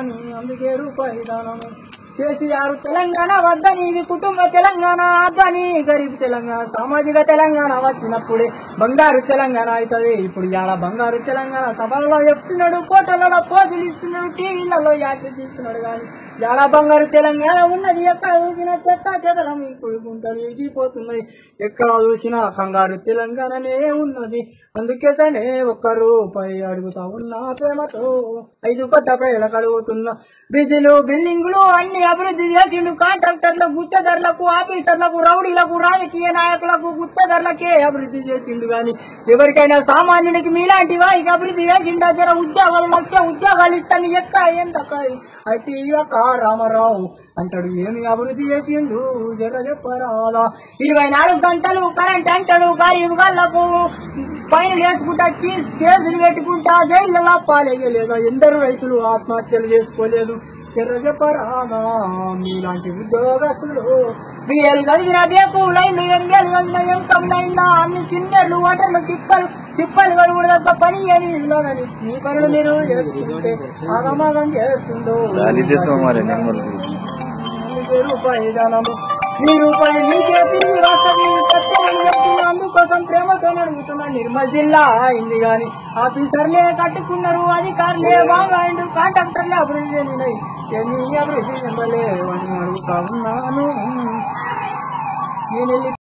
అని అందుకే రూపాయి దానము కేసీఆర్ తెలంగాణ వద్దని ఇది కుటుంబ తెలంగాణ వద్దని గరీబ్ తెలంగాణ సామాజిక తెలంగాణ వచ్చినప్పుడే బంగారు తెలంగాణ అవుతుంది ఇప్పుడు ఇలా బంగారు తెలంగాణ సభల్లో చెప్తున్నాడు కోటలలో పోజులు ఇస్తున్నాడు టీవీలలో యాత్ర తీస్తున్నాడు కానీ ఇలా బంగారు తెలంగాణ ఉన్నది ఎక్కడ చూసినా చెత్త చెదరం ఇప్పుడు గుంటలు ఎగిపోతున్నాయి ఎక్కడ చూసినా కంగారు తెలంగాణనే ఉన్నది అందుకే సనే ఒక్క రూపాయి అడుగుతా ఉన్నా ప్రేమతో ఐదు కొత్త ప్రజలకు అడుగుతున్నా బిజీలు బిల్డింగులు అన్ని అభివృద్ధి చేసిండు కాంట్రాక్టర్లు గుత్తెదర్లకు ఆఫీసర్లకు రౌడీలకు రాజకీయ నాయకులకు గుత్తెదర్లకే అభివృద్ధి చేసిండు గాని ఎవరికైనా సామాన్యుడికి మీలాంటి వారికి అభివృద్ధి చేసిండా జర ఉద్యోగాలు లక్ష ఉద్యోగాలు ఇస్తాను ఎక్క ఎంతక అట్టి యొక్క రామారావు అంటాడు ఏమి అభివృద్ధి చేసిండు జర చెప్పరాదా ఇరవై నాలుగు గంటలు కరెంట్ అంటాడు గరీబ్ గల్లకు పైన వేసుకుంటా కేసు కేసులు పెట్టుకుంటా జైల్లో పాలేయలేదు ఎందరు రైతులు ఆత్మహత్యలు చేసుకోలేదు చెర్ర చెప్పరామా మీలాంటి ఉద్యోగస్తులు బియ్యాలు చదివిన బేకు లైన్లు ఎంబేలు చదివిన ఎంకం లైన్లా అన్ని కిందర్లు ఓటర్లు చిప్పలు చిప్పలు కడుగుడు పని ఏమి ఇల్లోనని మీ పనులు మీరు చేసుకుంటే ఆగమాగం చేస్తుందో దారిద్ర్యం మరి నిర్మూలన అందుకే రూపాయి దానము మీ రూపాయి మీకే తిరిగి వస్తుంది సత్యమని చెప్తున్నా అందుకోసం ప్రేమతో అడుగుతున్నా నిర్మల్ జిల్లా అయింది గాని ఆఫీసర్లే కట్టుకున్నారు అధికారులే బాగాండు కాంట్రాక్టర్లే అభివృద్ధి చెందినాయి ఎన్ని అభివృద్ధి చెందలేవు అని అడుగుతా ఉన్నాను నేను వెళ్ళి